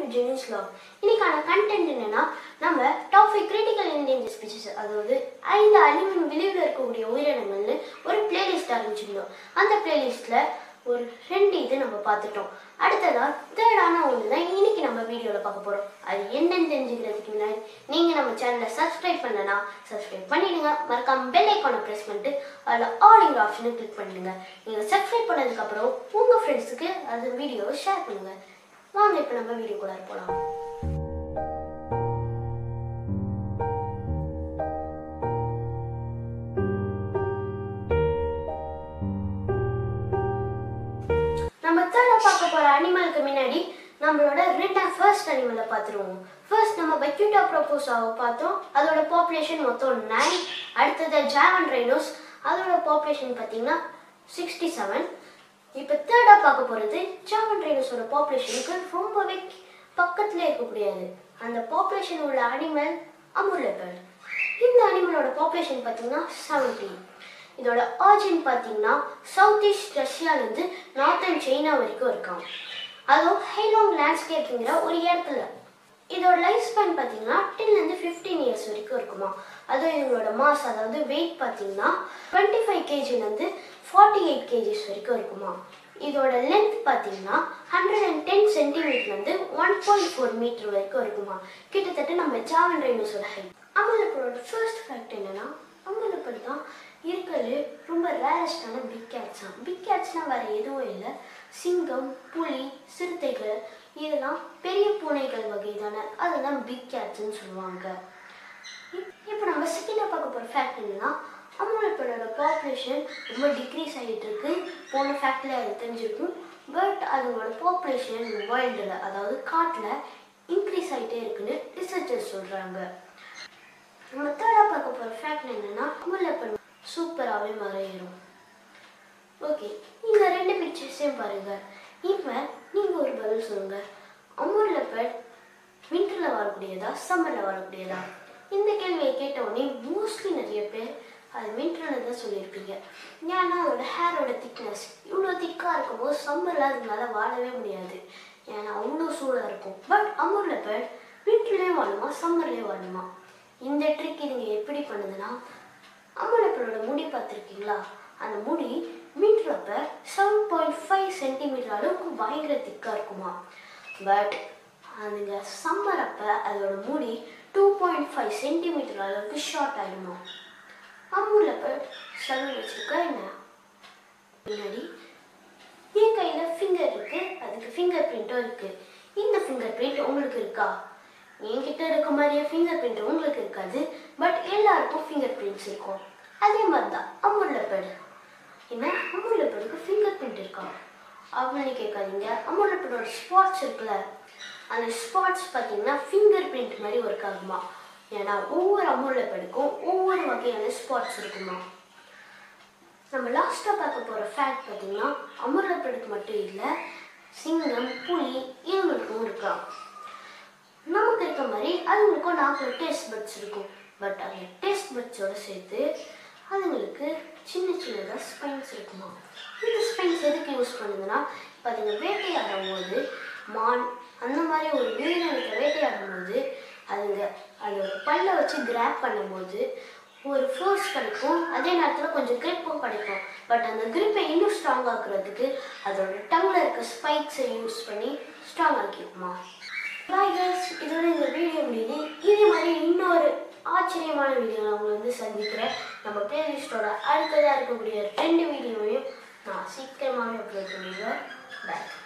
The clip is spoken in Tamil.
டு ஜெனிஸ் லாக் இன்னைக்கான கண்டென்ட் என்னன்னா நம்ம top five critical Indian species அதாவது ஐந்து அழிவின் விளைவில் இருக்கக்கூடிய உயிரினங்கள்னு ஒரு பிளேலிஸ்ட் ஆரம்பிச்சிருந்தோம் அந்த பிளேலிஸ்ட்ல ஒரு ரெண்டு இது நம்ம பார்த்துட்டோம் அடுத்ததா தேர்டான ஒன்று தான் இன்னைக்கு நம்ம வீடியோவில் பார்க்க போகிறோம் அது என்னன்னு தெரிஞ்சுக்கிறதுக்கு முன்னாடி நீங்கள் நம்ம சேனலை சப்ஸ்கிரைப் பண்ணலனா சப்ஸ்கிரைப் பண்ணிடுங்க மறக்காம பெல் ஐக்கானை ப்ரெஸ் பண்ணிட்டு அதில் ஆலிங்கிற ஆப்ஷனை கிளிக் பண்ணிடுங்க நீங்கள் சப்ஸ்கிரைப் பண்ணதுக்கப்புறம் உங்கள் ஃப்ரெண்ட்ஸுக்கு அந்த வீடியோவை ஷேர் பண்ணுங்கள் வாங்க இப்போ நம்ம வீடியோக்குள்ளார போகலாம் நம்ம தேர்டாக பார்க்க போகிற அனிமலுக்கு முன்னாடி நம்மளோட ரெண்டாம் ஃபர்ஸ்ட் அனிமலை பார்த்துருவோம் ஃபர்ஸ்ட் நம்ம பக்யூட்டா ப்ரோபோசாவை பார்த்தோம் அதோட பாப்புலேஷன் மொத்தம் நைன் அடுத்தது ஜாவன் ரைனோஸ் அதோட பாப்புலேஷன் பார்த்தீங்கன்னா சிக்ஸ்டி செவன் இப்போ தேர்டாக பார்க்க போகிறது ஜாவன் ரைனோஸோட பாப்புலேஷனுக்கு ரொம்பவே பக்கத்தில் இருக்கக்கூடியது அந்த பாப்புலேஷன் உள்ள அனிமல் அமுலபர் இந்த அனிமலோட பாப்புலேஷன் பார்த்தீங்கன்னா செவன்டி இதோட ஆரிஜின் பார்த்தீங்கன்னா சவுத் ஈஸ்ட் ரஷ்யாலேருந்து நார்த்தன் சைனா வரைக்கும் இருக்கான் அதுவும் ஹைலாங் லேண்ட்ஸ்கேப்புங்கிற ஒரு இடத்துல இதோட லைஃப் ஸ்பேன் பார்த்தீங்கன்னா டென்லேருந்து ஃபிஃப்டீன் இயர்ஸ் வரைக்கும் இருக்குமா அதுவும் இவங்களோட மாஸ் அதாவது வெயிட் பார்த்தீங்கன்னா டுவெண்ட்டி ஃபைவ் கேஜிலேருந்து ஃபார்ட்டி எயிட் கேஜிஸ் வரைக்கும் இருக்குமா இதோட லென்த் பார்த்தீங்கன்னா ஹண்ட்ரட் அண்ட் டென் சென்டிமீட்டர்லேருந்து ஒன் பாயிண்ட் ஃபோர் மீட்டர் வரைக்கும் இருக்குமா கிட்டத்தட்ட நம்ம ஜாவன் ரைனோஸோட ஹைட் அமலப்பரோட ஃபர்ஸ்ட் ஃபேக்ட் என்னன்னா அமலப்படி தான் இருக்கிறது ரொம்ப ரேரஸ்டான பிக் கேட்ஸ் தான் பிக் கேட்ஸ்னால் வேறு எதுவும் இல்லை சிங்கம் புலி சிறுத்தைகள் இதெல்லாம் பெரிய பூனைகள் வகை தானே அதெல்லாம் பிக் கேட்ஸ்ன்னு சொல்லுவாங்க இப்போ நம்ம செகண்டாக பார்க்க போகிற ஃபேக்ட் என்னன்னா அமலப்படோட பாப்புலேஷன் ரொம்ப டிக்ரீஸ் ஆகிட்டு இருக்கு போன ஃபேக்டில் அது தெரிஞ்சிருக்கும் பட் அதோட பாப்புலேஷன் வேர்ல்டில் அதாவது காட்டில் இன்க்ரீஸ் ஆகிட்டே இருக்குன்னு ரிசர்ச்சர்ஸ் சொல்கிறாங்க நம்ம தேர்டாக பார்க்க போகிற ஃபேக்ட் என்னன்னா அமலப்பன் சூப்பராகவே மறையிடும் ஓகே இந்த ரெண்டு பிக்சர்ஸையும் பாருங்க இப்போ நீங்கள் ஒரு பதில் சொல்லுங்க அமூர் லெப்பர்ட் விண்டரில் வரக்கூடியதா சம்மரில் வரக்கூடியதா இந்த கேள்வியை கேட்ட உடனே மோஸ்ட்லி நிறைய பேர் அது விண்டரில் தான் சொல்லியிருப்பீங்க ஏன்னா அதோட ஹேரோட திக்னஸ் இவ்வளோ திக்காக இருக்கும்போது சம்மரில் அதுனால வாழவே முடியாது ஏன்னா அவ்வளோ சூடாக இருக்கும் பட் அமூர் லெப்பர்ட் விண்டர்லேயும் வாழுமா சம்மர்லேயும் வாழுமா இந்த ட்ரிக் இதுங்க எப்படி பண்ணுதுன்னா அம்மலப்பரோட முடி பார்த்துருக்கீங்களா அந்த முடி மீட்டரப்ப செவன் பாயிண்ட் ஃபைவ் சென்டிமீட்டர் அளவுக்கு பயங்கர திக்காக இருக்குமா பட் அதுங்க சம்மர் அப்போ அதோட முடி டூ பாயிண்ட் ஃபைவ் சென்டிமீட்டர் அளவுக்கு ஷார்ட் ஆகிடுமா அம்முலப்ப சலூன் வச்சிருக்கா என்ன முன்னாடி என் கையில் ஃபிங்கர் இருக்கு அதுக்கு ஃபிங்கர் பிரிண்ட்டும் இருக்கு இந்த ஃபிங்கர் பிரிண்ட் உங்களுக்கு இருக்கா என்கிட்ட இருக்க மாதிரியே ஃபிங்கர் பிரிண்ட் உங்களுக்கு இருக்காது பட் எல்லாருக்கும் ஃபிங்கர் பிரிண்ட்ஸ் இருக்கும் அதே மாதிரி தான் அமுல்லப்படு என்ன அமுல்லப்படுக்கு ஃபிங்கர் பிரிண்ட் இருக்கா அப்படின்னு கேட்காதீங்க அமுல்லப்படோட ஸ்பாட்ஸ் இருக்குல்ல அந்த ஸ்பாட்ஸ் பார்த்தீங்கன்னா ஃபிங்கர் பிரிண்ட் மாதிரி ஒர்க் ஆகுமா ஏன்னா ஒவ்வொரு அமுல்லப்படுக்கும் ஒவ்வொரு வகையான ஸ்பாட்ஸ் இருக்குமா நம்ம லாஸ்ட்டாக பார்க்க போகிற ஃபேக்ட் பார்த்தீங்கன்னா அமுல்லப்படுக்கு மட்டும் இல்லை சிங்கம் புலி இவங்களுக்கும் இருக்கலாம் நமக்கு இருக்க மாதிரி அதுங்களுக்கும் நாக்கில் டேஸ்ட் பட்ஸ் இருக்கும் பட் அந்த டேஸ்ட் பட்ஸோட சேர்த்து அதுங்களுக்கு சின்ன சின்னதாக ஸ்பைன்ஸ் இருக்குமா இந்த ஸ்பைன்ஸ் எதுக்கு யூஸ் பண்ணுதுன்னா இப்போ அதுங்க வேட்டையாடும் போது மான் அந்த மாதிரி ஒரு உயிரினத்தை வேட்டையாடும் போது அதுங்க அதோட பல்ல வச்சு கிராப் பண்ணும்போது ஒரு ஃபோர்ஸ் கிடைக்கும் அதே நேரத்தில் கொஞ்சம் கிரிப்பும் கிடைக்கும் பட் அந்த கிரிப்பை இன்னும் ஸ்ட்ராங் ஆக்குறதுக்கு அதோட டங்கில் இருக்க ஸ்பைக்ஸை யூஸ் பண்ணி ஸ்ட்ராங் ஆக்கிக்குமா பாய் கைஸ் இதோட இந்த வீடியோ முடியுது இதே மாதிரி இன்னொரு ஆச்சரியமான வீடியோ நான் உங்களை வந்து சந்திக்கிறேன் நம்ம பிளேலிஸ்டோட அடுத்ததாக இருக்கக்கூடிய ரெண்டு வீடியோவையும் நான் சீக்கிரமாகவே அப்லோட் பண்ணிடுவேன் பாய்